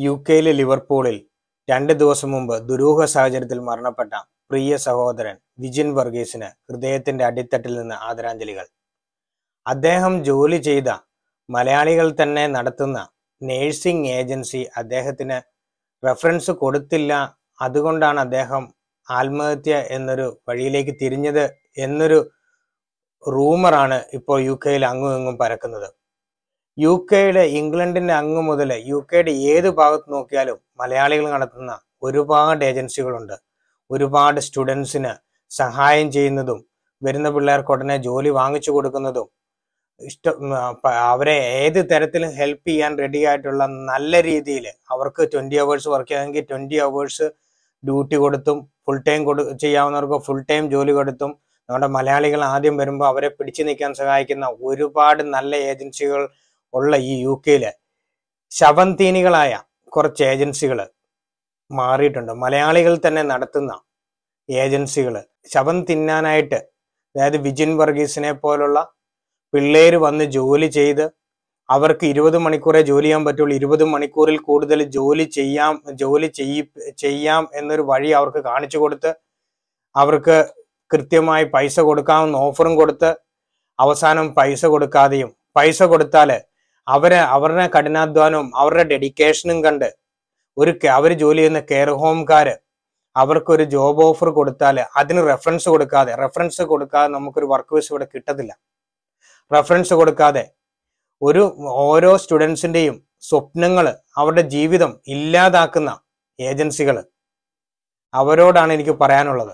U കെയിലെ ലിവർപൂളിൽ രണ്ട് ദിവസം മുമ്പ് ദുരൂഹ സാഹചര്യത്തിൽ മരണപ്പെട്ട പ്രിയ സഹോദരൻ വിജിൻ വർഗീസിന് ഹൃദയത്തിന്റെ അടിത്തട്ടിൽ നിന്ന് ആദരാഞ്ജലികൾ അദ്ദേഹം ജോലി ചെയ്ത മലയാളികൾ തന്നെ നടത്തുന്ന നേഴ്സിംഗ് ഏജൻസി അദ്ദേഹത്തിന് റെഫറൻസ് കൊടുത്തില്ല അതുകൊണ്ടാണ് അദ്ദേഹം ആത്മഹത്യ എന്നൊരു വഴിയിലേക്ക് തിരിഞ്ഞത് എന്നൊരു റൂമറാണ് ഇപ്പോൾ യു കെയിൽ അങ്ങും ഇങ്ങും പരക്കുന്നത് യു കെയുടെ ഇംഗ്ലണ്ടിന്റെ അങ്ങ് മുതൽ യു കെയുടെ ഏത് ഭാഗത്ത് നോക്കിയാലും മലയാളികൾ നടത്തുന്ന ഒരുപാട് ഏജൻസികളുണ്ട് ഒരുപാട് സ്റ്റുഡൻസിന് സഹായം ചെയ്യുന്നതും വരുന്ന പിള്ളേർക്ക് ഉടനെ ജോലി വാങ്ങിച്ചു കൊടുക്കുന്നതും ഇഷ്ടം ഉം, ആ, പ- അവരെ ഏത് തരത്തിലും ഹെൽപ്പ് ചെയ്യാൻ റെഡി ആയിട്ടുള്ള നല്ല രീതിയിൽ അവർക്ക് ട്വന്റി അവേഴ്സ് വർക്ക് ചെയ്യാമെങ്കിൽ ട്വന്റി അവേഴ്സ് ഡ്യൂട്ടി കൊടുത്തും ഫുൾ ടൈം കൊടു ചെയ്യാവുന്നവർക്ക് ഫുൾ ടൈം ജോലി കൊടുത്തും നമ്മുടെ മലയാളികൾ ആദ്യം വരുമ്പോൾ അവരെ പിടിച്ചു നിൽക്കാൻ സഹായിക്കുന്ന ഒരുപാട് നല്ല ഏജൻസികൾ ഉള്ള ഈ യു കെയില് ശവന്തീനികളായ കുറച്ച് ഏജൻസികൾ മാറിയിട്ടുണ്ട് മലയാളികൾ തന്നെ നടത്തുന്ന ഏജൻസികൾ ശവം തിന്നാനായിട്ട് അതായത് വിജിൻ വർഗീസിനെ പോലുള്ള പിള്ളേര് വന്ന് ജോലി ചെയ്ത് അവർക്ക് ഇരുപത് മണിക്കൂറേ ജോലി ചെയ്യാൻ പറ്റുള്ളൂ ഇരുപത് മണിക്കൂറിൽ കൂടുതൽ ജോലി ചെയ്യാം ജോലി ചെയ്യി ചെയ്യാം എന്നൊരു വഴി അവർക്ക് കാണിച്ചു കൊടുത്ത് അവർക്ക് കൃത്യമായി പൈസ കൊടുക്കാമെന്ന് ഓഫറും കൊടുത്ത് അവസാനം പൈസ കൊടുക്കാതെയും പൈസ കൊടുത്താല് അവരെ അവരുടെ കഠിനാധ്വാനവും അവരുടെ ഡെഡിക്കേഷനും കണ്ട് ഒരു അവർ ജോലി ചെയ്യുന്ന കെയർ ഹോംകാര് അവർക്കൊരു ജോബ് ഓഫർ കൊടുത്താൽ അതിന് റെഫറൻസ് കൊടുക്കാതെ റെഫറൻസ് കൊടുക്കാതെ നമുക്കൊരു വർക്ക് വിസ ഇവിടെ കിട്ടത്തില്ല റെഫറൻസ് കൊടുക്കാതെ ഒരു ഓരോ സ്റ്റുഡൻസിന്റെയും സ്വപ്നങ്ങൾ അവരുടെ ജീവിതം ഇല്ലാതാക്കുന്ന ഏജൻസികൾ അവരോടാണ് എനിക്ക് പറയാനുള്ളത്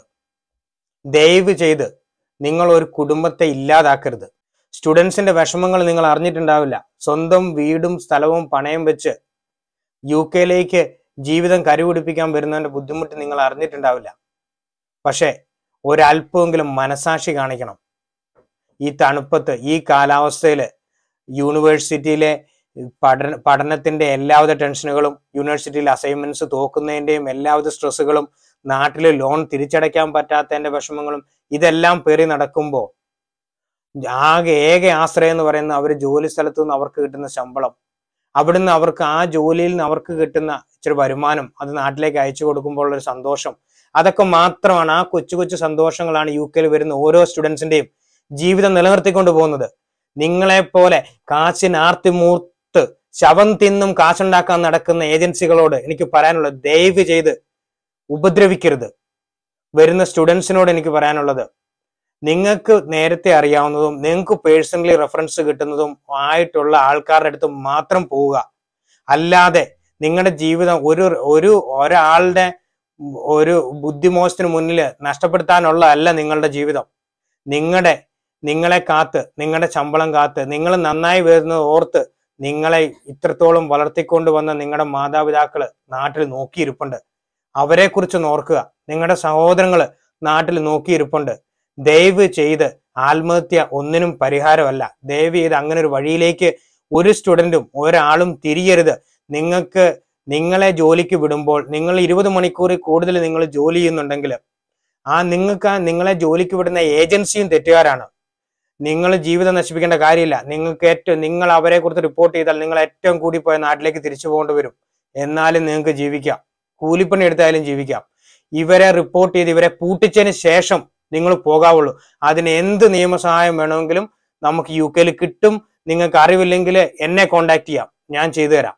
ദയവ് ചെയ്ത് നിങ്ങൾ ഒരു കുടുംബത്തെ ഇല്ലാതാക്കരുത് സ്റ്റുഡൻസിന്റെ വിഷമങ്ങൾ നിങ്ങൾ അറിഞ്ഞിട്ടുണ്ടാവില്ല സ്വന്തം വീടും സ്ഥലവും പണയം വെച്ച് യു കെയിലേക്ക് ജീവിതം കരുപിടിപ്പിക്കാൻ വരുന്നതിന്റെ ബുദ്ധിമുട്ട് നിങ്ങൾ അറിഞ്ഞിട്ടുണ്ടാവില്ല പക്ഷേ ഒരല്പമെങ്കിലും മനസാക്ഷി കാണിക്കണം ഈ തണുപ്പത്ത് ഈ കാലാവസ്ഥയിൽ യൂണിവേഴ്സിറ്റിയിലെ പഠന പഠനത്തിന്റെ എല്ലാവിധ ടെൻഷനുകളും യൂണിവേഴ്സിറ്റിയിലെ അസൈൻമെന്റ്സ് തോക്കുന്നതിന്റെയും എല്ലാവിധ സ്ട്രെസ്സുകളും നാട്ടിൽ ലോൺ തിരിച്ചടയ്ക്കാൻ പറ്റാത്തതിന്റെ വിഷമങ്ങളും ഇതെല്ലാം പേറി നടക്കുമ്പോൾ ആകെ ഏക ആശ്രയം എന്ന് പറയുന്ന അവർ ജോലി സ്ഥലത്തു നിന്ന് അവർക്ക് കിട്ടുന്ന ശമ്പളം അവിടുന്ന് അവർക്ക് ആ ജോലിയിൽ നിന്ന് അവർക്ക് കിട്ടുന്ന ഇച്ചിരി വരുമാനം അത് നാട്ടിലേക്ക് അയച്ചു കൊടുക്കുമ്പോൾ ഒരു സന്തോഷം അതൊക്കെ മാത്രമാണ് ആ കൊച്ചു കൊച്ചു സന്തോഷങ്ങളാണ് യു കെയിൽ വരുന്ന ഓരോ സ്റ്റുഡൻസിന്റെയും ജീവിതം നിലനിർത്തിക്കൊണ്ട് പോകുന്നത് നിങ്ങളെ പോലെ കാശിനാർത്തി മൂർത്ത് ശവം തിന്നും കാശുണ്ടാക്കാൻ നടക്കുന്ന ഏജൻസികളോട് എനിക്ക് പറയാനുള്ളത് ദയവ് ചെയ്ത് ഉപദ്രവിക്കരുത് വരുന്ന സ്റ്റുഡൻസിനോട് എനിക്ക് പറയാനുള്ളത് നിങ്ങൾക്ക് നേരത്തെ അറിയാവുന്നതും നിങ്ങൾക്ക് പേഴ്സണലി റെഫറൻസ് കിട്ടുന്നതും ആയിട്ടുള്ള ആൾക്കാരുടെ അടുത്ത് മാത്രം പോവുക അല്ലാതെ നിങ്ങളുടെ ജീവിതം ഒരു ഒരു ഒരാളുടെ ഒരു ബുദ്ധിമോശത്തിന് മുന്നിൽ നഷ്ടപ്പെടുത്താനുള്ള അല്ല നിങ്ങളുടെ ജീവിതം നിങ്ങളുടെ നിങ്ങളെ കാത്ത് നിങ്ങളുടെ ശമ്പളം കാത്ത് നിങ്ങൾ നന്നായി വരുന്നത് ഓർത്ത് നിങ്ങളെ ഇത്രത്തോളം വളർത്തിക്കൊണ്ട് വന്ന നിങ്ങളുടെ മാതാപിതാക്കള് നാട്ടിൽ നോക്കിയിരിപ്പുണ്ട് അവരെ കുറിച്ച് ഓർക്കുക നിങ്ങളുടെ സഹോദരങ്ങള് നാട്ടിൽ നോക്കിയിരിപ്പുണ്ട് ദയവ് ചെയ്ത് ആത്മഹത്യ ഒന്നിനും പരിഹാരമല്ല ദയവ് ചെയ്ത് അങ്ങനെ ഒരു വഴിയിലേക്ക് ഒരു സ്റ്റുഡന്റും ഒരാളും തിരിയരുത് നിങ്ങൾക്ക് നിങ്ങളെ ജോലിക്ക് വിടുമ്പോൾ നിങ്ങൾ ഇരുപത് മണിക്കൂറിൽ കൂടുതൽ നിങ്ങൾ ജോലി ചെയ്യുന്നുണ്ടെങ്കിൽ ആ നിങ്ങൾക്ക് ആ നിങ്ങളെ ജോലിക്ക് വിടുന്ന ഏജൻസിയും തെറ്റുകാരാണ് നിങ്ങൾ ജീവിതം നശിപ്പിക്കേണ്ട കാര്യമില്ല നിങ്ങൾക്ക് ഏറ്റവും നിങ്ങൾ അവരെ കുറിച്ച് റിപ്പോർട്ട് ചെയ്താൽ നിങ്ങൾ ഏറ്റവും കൂടി പോയ നാട്ടിലേക്ക് തിരിച്ചു പോകേണ്ടി വരും എന്നാലും നിങ്ങൾക്ക് ജീവിക്കാം കൂലിപ്പണി എടുത്താലും ജീവിക്കാം ഇവരെ റിപ്പോർട്ട് ചെയ്ത് ഇവരെ പൂട്ടിച്ചതിന് ശേഷം നിങ്ങൾ പോകാവുള്ളൂ അതിന് എന്ത് നിയമസഹായം വേണമെങ്കിലും നമുക്ക് യു കെയിൽ കിട്ടും നിങ്ങൾക്ക് അറിവില്ലെങ്കിൽ എന്നെ കോണ്ടാക്ട് ചെയ്യാം ഞാൻ ചെയ്തു തരാം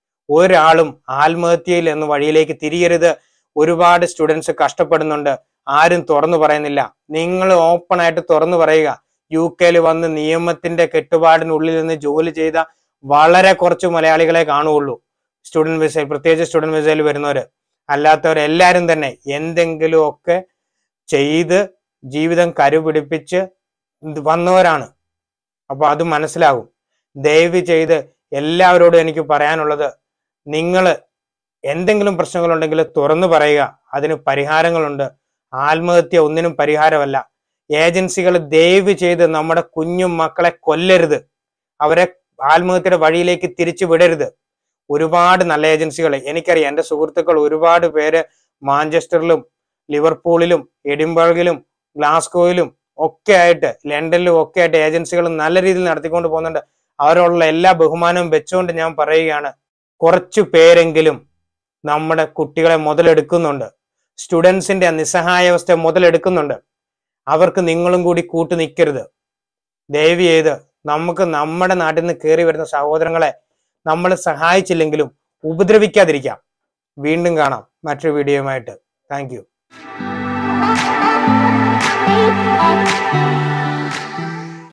ഒരാളും ആത്മഹത്യയിൽ എന്ന വഴിയിലേക്ക് തിരിയരുത് ഒരുപാട് സ്റ്റുഡൻസ് കഷ്ടപ്പെടുന്നുണ്ട് ആരും തുറന്നു പറയുന്നില്ല നിങ്ങൾ ഓപ്പൺ ആയിട്ട് തുറന്നു പറയുക യു കെയിൽ വന്ന് നിയമത്തിന്റെ കെട്ടുപാടിനുള്ളിൽ നിന്ന് ജോലി ചെയ്ത വളരെ കുറച്ച് മലയാളികളെ കാണുകയുള്ളൂ സ്റ്റുഡന്റ് വിസയിൽ പ്രത്യേകിച്ച് സ്റ്റുഡന്റ് വിസയിൽ വരുന്നവര് അല്ലാത്തവരെല്ലാരും തന്നെ എന്തെങ്കിലും ഒക്കെ ചെയ്ത് ജീവിതം കരുപിടിപ്പിച്ച് ഇത് വന്നവരാണ് അപ്പൊ അത് മനസ്സിലാകും ദയവ് ചെയ്ത് എല്ലാവരോടും എനിക്ക് പറയാനുള്ളത് നിങ്ങൾ എന്തെങ്കിലും പ്രശ്നങ്ങളുണ്ടെങ്കിൽ തുറന്നു പറയുക അതിന് പരിഹാരങ്ങളുണ്ട് ആത്മഹത്യ ഒന്നിനും പരിഹാരമല്ല ഏജൻസികൾ ദയവ് ചെയ്ത് നമ്മുടെ കുഞ്ഞു മക്കളെ കൊല്ലരുത് അവരെ ആത്മഹത്യയുടെ വഴിയിലേക്ക് തിരിച്ചു വിടരുത് ഒരുപാട് നല്ല ഏജൻസികൾ എനിക്കറിയാം എൻ്റെ സുഹൃത്തുക്കൾ ഒരുപാട് പേര് മാഞ്ചസ്റ്ററിലും ലിവർപൂളിലും എഡിംബർഗിലും ഗ്ലാസ്കോയിലും ഒക്കെ ആയിട്ട് ലണ്ടനിലും ഒക്കെ ആയിട്ട് ഏജൻസികൾ നല്ല രീതിയിൽ നടത്തിക്കൊണ്ട് പോകുന്നുണ്ട് അവരോടുള്ള എല്ലാ ബഹുമാനവും വെച്ചുകൊണ്ട് ഞാൻ പറയുകയാണ് കുറച്ചു പേരെങ്കിലും നമ്മുടെ കുട്ടികളെ മുതലെടുക്കുന്നുണ്ട് സ്റ്റുഡൻസിന്റെ നിസ്സഹായാവസ്ഥ മുതലെടുക്കുന്നുണ്ട് അവർക്ക് നിങ്ങളും കൂടി കൂട്ടു നിൽക്കരുത് ദയവ് ചെയ്ത് നമുക്ക് നമ്മുടെ നാട്ടിൽ നിന്ന് കയറി വരുന്ന സഹോദരങ്ങളെ നമ്മൾ സഹായിച്ചില്ലെങ്കിലും ഉപദ്രവിക്കാതിരിക്കാം വീണ്ടും കാണാം മറ്റൊരു വീഡിയോയുമായിട്ട് താങ്ക് യു Thank you.